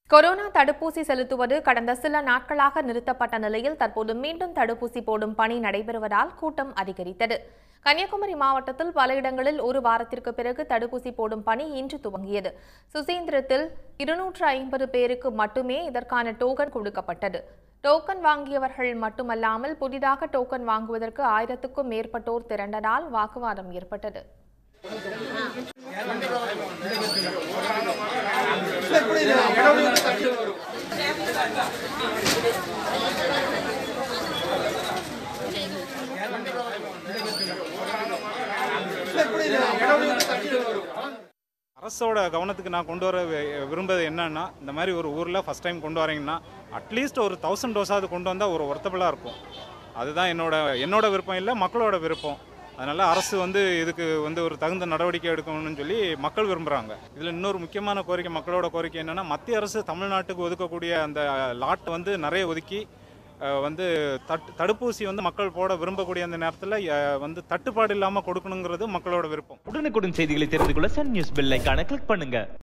corona தடுப்பூசி செலுத்துவது கடந்த சில நாட்களாக நிறுத்தப்பட்ட நிலையில் தற்போது மீண்டும் தடுப்பூசி போடும் பணி நடைபெறுவதால் கூட்டம் அதிகரித்தது கன்னியாகுமரி மாவட்டத்தில் பல இடங்களில் ஒரு வாரத்திற்கு பிறகு தடுப்பூசி போடும் பணி இன்று துவங்கியது சுசீந்திரத்தில் இருநூற்று ஐம்பது பேருக்கு மட்டுமே இதற்கான டோக்கன் கொடுக்கப்பட்டது டோக்கன் வாங்கியவர்கள் மட்டுமல்லாமல் புதிதாக டோக்கன் வாங்குவதற்கு ஆயிரத்துக்கும் மேற்பட்டோர் திரண்டதால் வாக்குவாதம் ஏற்பட்டது அரசோட கவனத்துக்கு நான் கொண்டு வர வி- விரும்புறது என்னன்னா இந்த மாதிரி ஒரு ஊரில் ஃபஸ்ட் டைம் கொண்டு வரீங்கன்னா அட்லீஸ்ட் ஒரு தௌசண்ட் டோஸாவது கொண்டு வந்தால் ஒரு ஒர்த்தபிளாக இருக்கும் அதுதான் என்னோட என்னோட விருப்பம் இல்லை மக்களோட விருப்பம் அதனால் அரசு வந்து இதுக்கு வந்து ஒரு தகுந்த நடவடிக்கை எடுக்கணும்னு சொல்லி மக்கள் விரும்புகிறாங்க இதில் இன்னொரு முக்கியமான கோரிக்கை மக்களோட கோரிக்கை என்னென்னா மத்திய அரசு தமிழ்நாட்டுக்கு ஒதுக்கக்கூடிய அந்த லாட் வந்து நிறைய ஒதுக்கி அஹ், வந்து தட் தடுப்பூசி வந்து மக்கள் போட விரும்பக்கூடிய அந்த நேரத்தில் வந்து தட்டுப்பாடு இல்லாமல் கொடுக்கணுங்கிறது மக்களோட விருப்பம் உடனுக்குடன் செய்திகளை தெரிந்து கொள்ள சன் நியூஸ் பெல் ஐகானை கிளிக் பண்ணுங்க